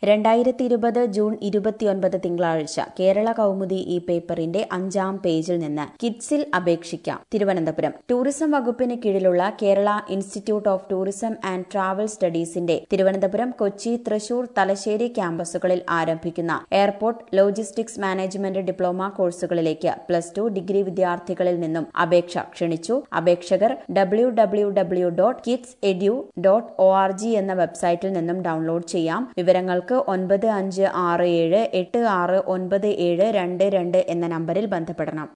രണ്ടായിരത്തി ഇരുപത് ജൂൺ ഇരുപത്തിയൊൻപത് തിങ്കളാഴ്ച കേരള കൗമുദി ഈ പേപ്പറിന്റെ അഞ്ചാം പേജിൽ നിന്ന് കിഡ്സിൽ അപേക്ഷിക്കാം തിരുവനന്തപുരം ടൂറിസം വകുപ്പിന് കീഴിലുള്ള Kerala institute of tourism and travel സ്റ്റഡീസിന്റെ തിരുവനന്തപുരം കൊച്ചി തൃശൂർ തലശ്ശേരി ക്യാമ്പസുകളിൽ ആരംഭിക്കുന്ന എയർപോർട്ട് ലോജിസ്റ്റിക്സ് മാനേജ്മെന്റ് ഡിപ്ലോമ കോഴ്സുകളിലേക്ക് പ്ലസ് ടു ഡിഗ്രി വിദ്യാർത്ഥികളിൽ നിന്നും അപേക്ഷ ക്ഷണിച്ചു അപേക്ഷകർ W W W dot kitts edu dot O R G എന്ന വെബ്സൈറ്റിൽ നിന്നും ഡൗൺലോഡ് ചെയ്യാം വിവരങ്ങൾക്ക് ഒൻപത് അഞ്ച് ആറ് ഏഴ് എട്ട് ആറ് ഒൻപത് ഏഴ് രണ്ട് രണ്ട് എന്ന നമ്പറിൽ ബന്ധപ്പെടണം